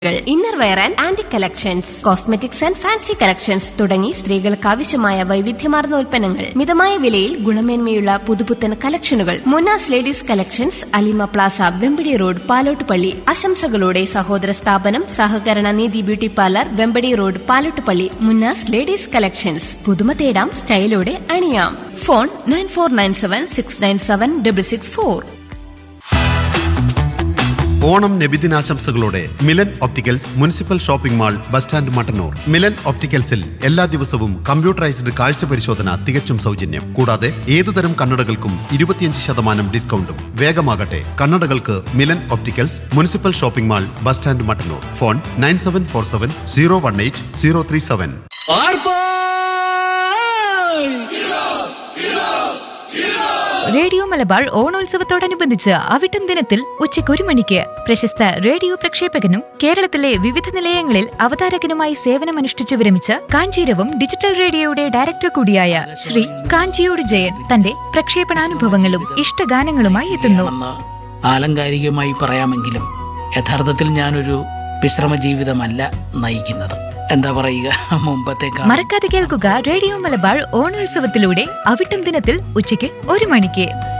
inner wear and aunty collections cosmetics and fancy collections തുടങ്ങി സ്ത്രീകൾക്ക് ആവശ്യമായ വൈവിധ്യമാർന്ന ഉൽപ്പന്നങ്ങൾ മിതമായ വിലയിൽ ഗുണമേന്മയുള്ള പുതുപുത്തൻ കളക്ഷനുകൾ Munnas ladies collections Alima plaza Vempadi road Palottupalli ആശംസകളോടെ സഹോദര സ്ഥാപനം സഹകരണ നീതി beauty parlour Vempadi road Palottupalli Munnas ladies collections പുതുമ തേടാം സ്റ്റൈലോടെ അണിയാം phone nine four nine seven six nine seven double six four Onam നബിദിനാശംസകളോടെ Milan opticals municipal shopping mall bus stand Mattannur Milan ഒപ്റ്റിക്കൽസിൽ എല്ലാ ദിവസവും കമ്പ്യൂട്ടറൈസ്ഡ് കാഴ്ച പരിശോധന തികച്ചും സൗജന്യം കൂടാതെ ഏതുതരം കണ്ണടകൾക്കും ഇരുപത്തിയഞ്ച് ശതമാനം ഡിസ്കൗണ്ടും വേഗമാകട്ടെ കണ്ണടകൾക്ക് Milan opticals municipal shopping mall bus stand Mattannur phone nine seven four seven zero one eight zero three seven radio Malabar ഓണോത്സവത്തോടനുബന്ധിച്ച് അവിട്ടം ദിനത്തിൽ ഉച്ചയ്ക്ക് ഒരു മണിക്ക് പ്രശസ്ത റേഡിയോ പ്രക്ഷേപകനും കേരളത്തിലെ വിവിധ നിലയങ്ങളിൽ അവതാരകനുമായി സേവനമനുഷ്ഠിച്ചു വിരമിച്ച കാഞ്ചീരവും ഡിജിറ്റൽ റേഡിയോയുടെ ഡയറക്ടർ കൂടിയായ ശ്രീ കാഞ്ചിയോട് ജയൻ തന്റെ പ്രക്ഷേപണാനുഭവങ്ങളും ഇഷ്ടഗാനങ്ങളുമായി എത്തുന്നു എന്ന് ആലങ്കാരികമായി പറയാമെങ്കിലും യഥാർത്ഥത്തിൽ ഞാനൊരു വിശ്രമ ജീവിതമല്ല നയിക്കുന്നത് എന്താ പറയുക മുമ്പത്തെ മറക്കാതെ കേൾക്കുക റേഡിയോ മലബാർ ഓണോത്സവത്തിലൂടെ അവിട്ടം ദിനത്തിൽ ഉച്ചയ്ക്ക് ഒരു മണിക്ക്